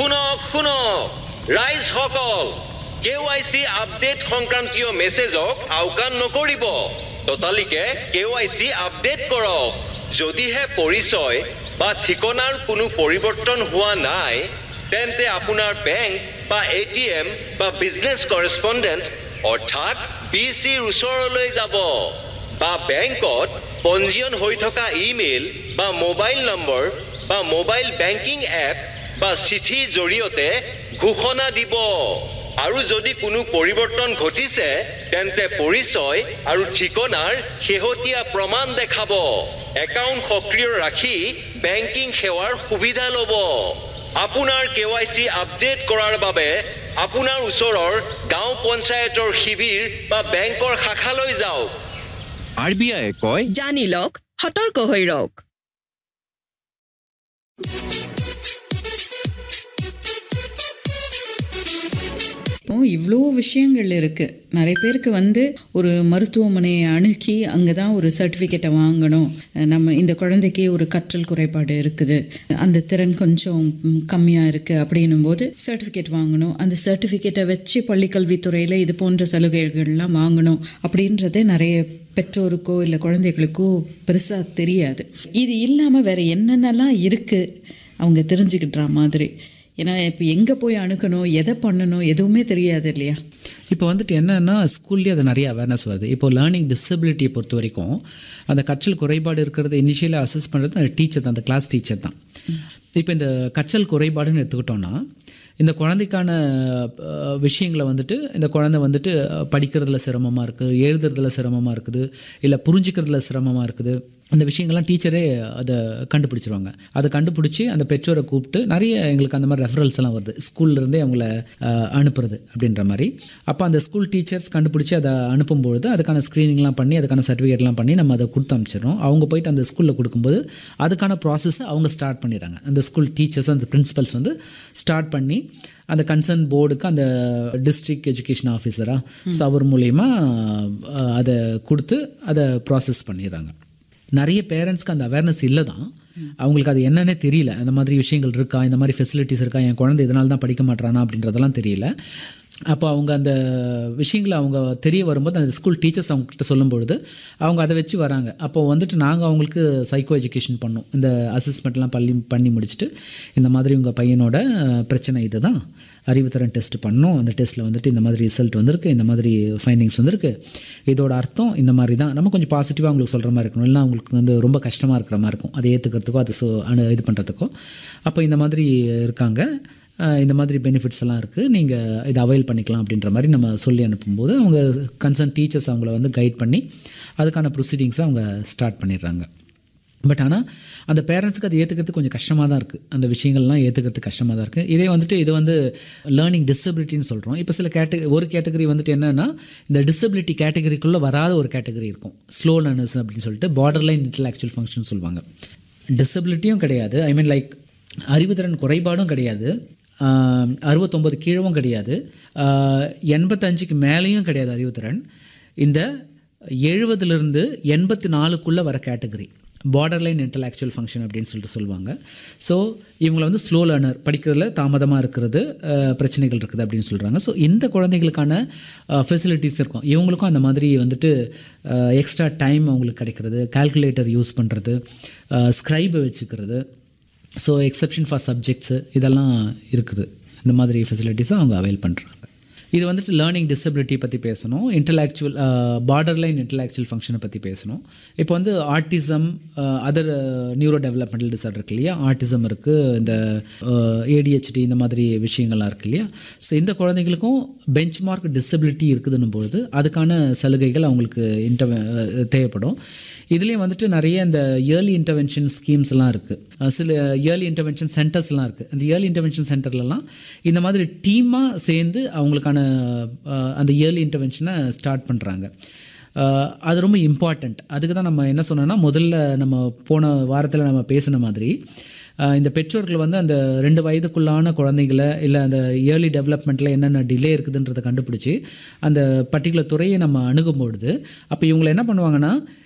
শুনক শুনক ৰাইজসকল K Y C update সংক্ৰান্তীয় মেছেজক আওকাণ নকৰিব ততালিকে কে ৱাই চি আপডেট কৰক যদিহে পৰিচয় বা ঠিকনাৰ কোনো পৰিৱৰ্তন হোৱা নাই তেন্তে আপোনাৰ বেংক বা এ টি এম বা বিজনেছ কৰেচপণ্ডেণ্ট অৰ্থাৎ বি চিৰ ওচৰলৈ যাব বা বেংকত পঞ্জীয়ন হৈ থকা ইমেইল বা মোবাইল নম্বৰ বা মোবাইল বেংকিং এপ বা চিঠিৰ জৰিয়তে ঘোষণা দিব আৰু যদি কোনো পৰিৱৰ্তন ঘটিছে তেন্তে পৰিচয় আৰু ঠিকনাৰ শেহতীয়া প্ৰমাণ দেখাব একাউণ্ট সক্ৰিয় ৰাখি বেংকিং সেৱাৰ সুবিধা ল'ব আপোনাৰ কে ৱাই চি আপডেট কৰাৰ বাবে আপোনাৰ ওচৰৰ গাঁও পঞ্চায়তৰ শিবিৰ বা বেংকৰ শাখালৈ যাওক আৰ বি আইয়ে কয় জানি লওক সতৰ্ক হৈ ৰওক இப்போ இவ்வளோ விஷயங்கள் இருக்குது நிறைய பேருக்கு வந்து ஒரு மருத்துவமனையை அணுகி அங்கே தான் ஒரு சர்டிஃபிகேட்டை வாங்கணும் நம்ம இந்த குழந்தைக்கு ஒரு கற்றல் குறைபாடு இருக்குது அந்த திறன் கொஞ்சம் கம்மியாக இருக்குது அப்படின்னும் போது சர்டிஃபிகேட் வாங்கணும் அந்த சர்டிஃபிகேட்டை வச்சு பள்ளிக்கல்வித்துறையில் இது போன்ற சலுகைகள்லாம் வாங்கணும் அப்படின்றதே நிறைய பெற்றோருக்கோ இல்லை குழந்தைகளுக்கோ பெருசாக தெரியாது இது இல்லாமல் வேறு என்னென்னலாம் இருக்குது அவங்க தெரிஞ்சுக்கிட்டுற மாதிரி ஏன்னா இப்போ எங்கே போய் அணுகணும் எதை பண்ணணும் எதுவுமே தெரியாது இல்லையா இப்போ வந்துட்டு என்னன்னா ஸ்கூல்லேயே அது நிறைய அவேர்னஸ் வருது இப்போ லேர்னிங் டிசபிலிட்டியை பொறுத்த வரைக்கும் அந்த கற்றல் குறைபாடு இருக்கிறத இனிஷியலாக அசஸ் பண்ணுறது அந்த டீச்சர் தான் அந்த கிளாஸ் டீச்சர் தான் இப்போ இந்த கற்றல் குறைபாடுன்னு எடுத்துக்கிட்டோன்னா இந்த குழந்தைக்கான அஹ், விஷயங்களை வந்துட்டு இந்த குழந்தை வந்துட்டு அஹ், படிக்கிறதுல சிரமமாக இருக்குது எழுதுறதுல சிரமமாக இருக்குது இல்லை புரிஞ்சுக்கிறதுல சிரமமாக இருக்குது அந்த விஷயங்கள்லாம் டீச்சரே அதை கண்டுபிடிச்சிருவாங்க அதை கண்டுபிடிச்சி அந்த பெற்றோரை கூப்பிட்டு நிறைய எங்களுக்கு அந்த மாதிரி ரெஃபரல்ஸ் எல்லாம் வருது ஸ்கூல்லேருந்தே அவங்கள அஹ், அனுப்புறது அப்படின்ற மாதிரி அப்போ அந்த ஸ்கூல் டீச்சர்ஸ் கண்டுபிடிச்சி அதை அனுப்பும்பொழுது அதுக்கான ஸ்க்ரீனிங்லாம் பண்ணி அதுக்கான சர்டிஃபிகேட்லாம் பண்ணி நம்ம அதை கொடுத்து அனுப்பிச்சிடுறோம் அவங்க போயிட்டு அந்த ஸ்கூலில் கொடுக்கும்போது அதுக்கான ப்ராசஸை அவங்க ஸ்டார்ட் பண்ணிடுறாங்க அந்த ஸ்கூல் டீச்சர்ஸ் அந்த பிரின்சிபல்ஸ் வந்து ஸ்டார்ட் பண்ணி அந்த கன்சர்ன் போர்டுக்கு அந்த டிஸ்ட்ரிக்ட் எஜுகேஷன் ஆஃபீஸராக ஸோ அவர் மூலயமா அஹ், அதை கொடுத்து அதை ப்ராசஸ் பண்ணிடுறாங்க நிறைய பேரண்ட்ஸ்க்கு அந்த அவேர்னஸ் இல்லை தான் அவங்களுக்கு அது என்னன்னே தெரியல அந்த மாதிரி விஷயங்கள் இருக்கா இந்த மாதிரி ஃபெசிலிட்டிஸ் இருக்கா என் குழந்தை இதனால தான் படிக்க மாட்றானா அப்படின்றதெல்லாம் தெரியல அப்போ அவங்க அந்த விஷயங்களை அவங்க தெரிய வரும்போது அந்த ஸ்கூல் டீச்சர்ஸ் அவங்ககிட்ட சொல்லும்பொழுது அவங்க அதை வச்சு வராங்க அப்போ வந்துட்டு நாங்கள் அவங்களுக்கு சைக்கோ எஜுகேஷன் பண்ணோம் இந்த அசஸ்மெண்ட்லாம் பள்ளி பண்ணி முடிச்சுட்டு இந்த மாதிரி உங்கள் பையனோட அஹ், பிரச்சனை இதுதான் அறிவுத்திறன் டெஸ்ட் பண்ணோம் அந்த டெஸ்ட்டில் வந்துட்டு இந்த மாதிரி ரிசல்ட் வந்திருக்கு இந்த மாதிரி ஃபைண்டிங்ஸ் வந்திருக்கு இதோட அர்த்தம் இந்த மாதிரி தான் நம்ம கொஞ்சம் பாசிட்டிவாக அவங்களுக்கு சொல்கிற மாதிரி இருக்கணும் இல்லைனா அவங்களுக்கு வந்து ரொம்ப கஷ்டமாக இருக்கிற மாதிரி இருக்கும் அதை ஏற்றுக்கிறதுக்கோ அதை சு அனு இது பண்ணுறதுக்கோ அப்போ இந்த மாதிரி இருக்காங்க அஹ் இந்த மாதிரி பெனிஃபிட்ஸ் எல்லாம் இருக்குது நீங்கள் இதை அவைல் பண்ணிக்கலாம் அப்படின்ற மாதிரி நம்ம சொல்லி அனுப்பும்போது அவங்க கன்சர்ன் டீச்சர்ஸ் அவங்கள வந்து கைட் பண்ணி அதுக்கான ப்ரொசீடிங்ஸை அவங்க ஸ்டார்ட் பண்ணிடுறாங்க பட் ஆனால் அந்த பேரண்ட்ஸுக்கு அது ஏற்றுக்கிறது கொஞ்சம் கஷ்டமாக தான் இருக்குது அந்த விஷயங்கள்லாம் ஏற்றுக்கிறது கஷ்டமாக தான் இருக்குது இதே வந்துட்டு இது வந்து லேர்னிங் டிசபிலிட்டின்னு சொல்கிறோம் இப்போ சில கேட்டகரி ஒரு கேட்டகரி வந்துட்டு என்னென்னா இந்த டிசபிலிட்டி கேட்டகரிக்குள்ளே வராத ஒரு கேட்டகரி இருக்கும் ஸ்லோ லேர்னர்ஸ் அப்படின்னு சொல்லிட்டு பார்டர் லைன் இன்டலெக்சுவல் ஃபங்க்ஷன் சொல்லுவாங்க டிசபிலிட்டியும் கிடையாது ஐ மீன் லைக் அறிவுத்திறன் குறைபாடும் கிடையாது ஆஹ் அறுபத்தொம்பது கீழவும் கிடையாது ஆஹ் எண்பத்தஞ்சுக்கு மேலேயும் கிடையாது அறிவுத்திறன் இந்த எழுபதுலேருந்து எண்பத்தி நாலுக்குள்ளே வர category borderline intellectual function அப்படின்னு சொல்லிட்டு சொல்லுவாங்க ஸோ இவங்களை வந்து ஸ்லோ லேர்னர் படிக்கிறதுல தாமதமாக இருக்கிறது ஆஹ் பிரச்சனைகள் இருக்குது அப்படின்னு சொல்கிறாங்க ஸோ இந்த குழந்தைகளுக்கான ஃபெசிலிட்டிஸ் இருக்கும் இவங்களுக்கும் அந்த மாதிரி வந்துட்டு எக்ஸ்ட்ரா டைம் அவங்களுக்கு கிடைக்கிறது கால்குலேட்டர் யூஸ் பண்ணுறது ஸ்க்ரைபை வச்சுக்கிறது ஸோ எக்ஸப்ஷன் ஃபார் சப்ஜெக்ட்ஸு இதெல்லாம் இருக்குது இந்த மாதிரி ஃபெசிலிட்டிஸும் அவங்க அவைல் பண்ணுறாங்க இது வந்துட்டு லேர்னிங் டிசபிலிட்டி பற்றி பேசணும் இன்டலெக்சுவல் பார்டர் லைன் இன்டலெக்சுவல் ஃபங்க்ஷனை பற்றி பேசணும் இப்போ வந்து autism other neurodevelopmental disorder இருக்கு இல்லையா ஆர்டிசம் இருக்குது இந்த ஏடிஹெச்டி இந்த மாதிரி விஷயங்கள்லாம் இருக்கு இல்லையா ஸோ இந்த குழந்தைங்களுக்கும் பெஞ்ச் மார்க் டிசபிலிட்டி இருக்குதுன்னும் பொழுது அதுக்கான சலுகைகள் அவங்களுக்கு இன்டர் தேவைப்படும் இதுலேயும் வந்துட்டு நிறைய இந்த இயர்லி இன்டர்வென்ஷன் ஸ்கீம்ஸ்லாம் இருக்குது சில இயர்லி இன்டர்வென்ஷன் சென்டர்ஸ்லாம் இருக்குது அந்த இயர்லி இன்டர்வென்ஷன் சென்டர்லலாம் இந்த மாதிரி டீமாக சேர்ந்து அவங்களுக்கான அஹ், அந்த இயர்லி இன்டர்வென்ஷனை ஸ்டார்ட் பண்ணுறாங்க அது ரொம்ப இம்பார்ட்டண்ட் அதுக்கு தான் நம்ம என்ன சொன்னோன்னா முதல்ல நம்ம போன வாரத்தில் நம்ம பேசின மாதிரி அஹ், இந்த பெற்றோர்கள் வந்து அந்த ரெண்டு வயதுக்குள்ளான குழந்தைங்களை இல்லை அந்த இயர்லி டெவலப்மெண்ட்டில் என்னென்ன டிலே இருக்குதுன்றதை கண்டுபிடிச்சி அந்த பர்டிகுலர் துறையை நம்ம அணுகும்பொழுது அப்போ இவங்களை என்ன பண்ணுவாங்கன்னா